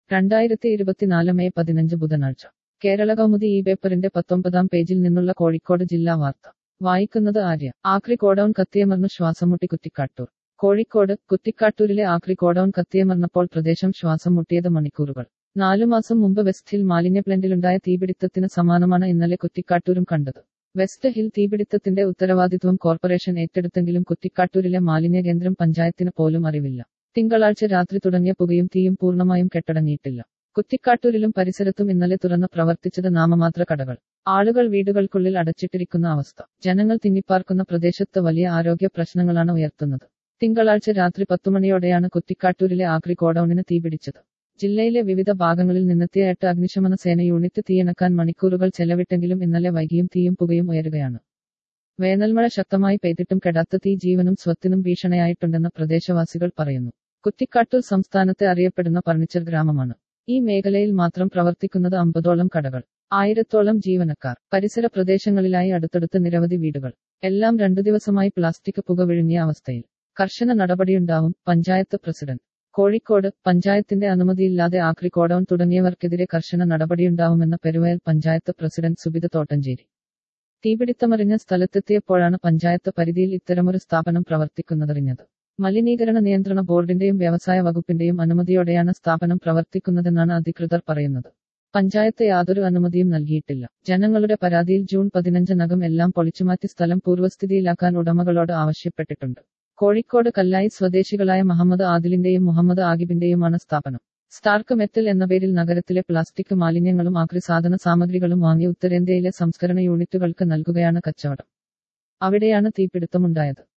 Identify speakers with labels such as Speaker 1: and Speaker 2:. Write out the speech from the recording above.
Speaker 1: രണ്ടായിരത്തി ഇരുപത്തിനാല് മെയ് പതിനഞ്ച് ബുധനാഴ്ച കേരള കൗമുദി ഈ പേപ്പറിന്റെ പത്തൊമ്പതാം പേജിൽ നിന്നുള്ള കോഴിക്കോട് ജില്ലാ വാർത്ത വായിക്കുന്നത് ആര്യ ആക്രി കോഡൌൺ കത്തിയമർന്ന് ശ്വാസം മുട്ടി കുറ്റിക്കാട്ടൂർ കോഴിക്കോട് കുറ്റിക്കാട്ടൂരിലെ ആക്രി കോഡൌൺ കത്തിയമർന്നപ്പോൾ പ്രദേശം ശ്വാസം മുട്ടിയത് മണിക്കൂറുകൾ നാലു മാസം മുമ്പ് വെസ്റ്റ് ഹിൽ മാലിന്യ പ്ലാന്റിലുണ്ടായ തീപിടുത്തത്തിന് സമാനമാണ് ഇന്നലെ കുറ്റിക്കാട്ടൂരും കണ്ടത് വെസ്റ്റ് ഹിൽ തീപിടുത്തത്തിന്റെ ഉത്തരവാദിത്വം കോർപ്പറേഷൻ ഏറ്റെടുത്തെങ്കിലും കുറ്റിക്കാട്ടൂരിലെ മാലിന്യ കേന്ദ്രം പഞ്ചായത്തിന് പോലും അറിവില്ല തിങ്കളാഴ്ച രാത്രി തുടങ്ങിയ പുകയും തീയും പൂർണ്ണമായും കെട്ടടങ്ങിയിട്ടില്ല കുറ്റിക്കാട്ടൂരിലും പരിസരത്തും ഇന്നലെ തുറന്ന് പ്രവർത്തിച്ചത് നാമമാത്ര കടകൾ ആളുകൾ വീടുകൾക്കുള്ളിൽ അടച്ചിട്ടിരിക്കുന്ന അവസ്ഥ ജനങ്ങൾ തിങ്ങിപ്പാർക്കുന്ന പ്രദേശത്ത് വലിയ ആരോഗ്യ പ്രശ്നങ്ങളാണ് ഉയർത്തുന്നത് തിങ്കളാഴ്ച രാത്രി പത്തുമണിയോടെയാണ് കുറ്റിക്കാട്ടൂരിലെ ആക്രി ഗോഡൌണിന് തീപിടിച്ചത് ജില്ലയിലെ വിവിധ ഭാഗങ്ങളിൽ നിന്നെത്തിയ എട്ട് അഗ്നിശമന സേന യൂണിറ്റ് തീയണക്കാൻ മണിക്കൂറുകൾ ചെലവിട്ടെങ്കിലും ഇന്നലെ വൈകിയും തീയും പുകയും ഉയരുകയാണ് വേനൽമഴ ശക്തമായി പെയ്തിട്ടും കെടാത്ത തീ ജീവനും സ്വത്തിനും ഭീഷണിയായിട്ടുണ്ടെന്ന് പ്രദേശവാസികൾ പറയുന്നു കുറ്റിക്കാട്ടൂർ സംസ്ഥാനത്തെ അറിയപ്പെടുന്ന ഫർണിച്ചർ ഗ്രാമമാണ് ഈ മേഖലയിൽ മാത്രം പ്രവർത്തിക്കുന്നത് അമ്പതോളം കടകൾ ആയിരത്തോളം ജീവനക്കാർ പരിസര പ്രദേശങ്ങളിലായി അടുത്തടുത്ത് നിരവധി വീടുകൾ എല്ലാം രണ്ടു ദിവസമായി പ്ലാസ്റ്റിക് പുക വിഴുങ്ങിയ അവസ്ഥയിൽ കർശന നടപടിയുണ്ടാവും പഞ്ചായത്ത് പ്രസിഡന്റ് കോഴിക്കോട് പഞ്ചായത്തിന്റെ അനുമതിയില്ലാതെ ആക്രി കോഡൌൺ തുടങ്ങിയവർക്കെതിരെ കർശന നടപടിയുണ്ടാവുമെന്ന പെരുവയൽ പഞ്ചായത്ത് പ്രസിഡന്റ് സുബിത തോട്ടഞ്ചേരി തീപിടിത്തമറിഞ്ഞ സ്ഥലത്തെത്തിയപ്പോഴാണ് പഞ്ചായത്ത് പരിധിയിൽ ഇത്തരമൊരു സ്ഥാപനം പ്രവർത്തിക്കുന്നതറിഞ്ഞത് മലിനീകരണ നിയന്ത്രണ ബോർഡിന്റെയും വ്യവസായ വകുപ്പിന്റെയും അനുമതിയോടെയാണ് സ്ഥാപനം പ്രവർത്തിക്കുന്നതെന്നാണ് അധികൃതർ പറയുന്നത് പഞ്ചായത്ത് യാതൊരു അനുമതിയും നൽകിയിട്ടില്ല ജനങ്ങളുടെ പരാതിയിൽ ജൂൺ പതിനഞ്ചിനകം എല്ലാം പൊളിച്ചുമാറ്റി സ്ഥലം പൂർവ്വസ്ഥിതിയിലാക്കാൻ ഉടമകളോട് ആവശ്യപ്പെട്ടിട്ടുണ്ട് കോഴിക്കോട് കല്ലായി സ്വദേശികളായ മുഹമ്മദ് ആദിലിന്റെയും മുഹമ്മദ് ആഗിബിന്റെയുമാണ് സ്ഥാപനം സ്റ്റാർക്ക് മെറ്റൽ എന്ന പേരിൽ നഗരത്തിലെ പ്ലാസ്റ്റിക് മാലിന്യങ്ങളും ആക്രി സാധന സാമഗ്രികളും വാങ്ങി ഉത്തരേന്ത്യയിലെ സംസ്കരണ യൂണിറ്റുകൾക്ക് നൽകുകയാണ് കച്ചവടം അവിടെയാണ് തീപിടുത്തമുണ്ടായത്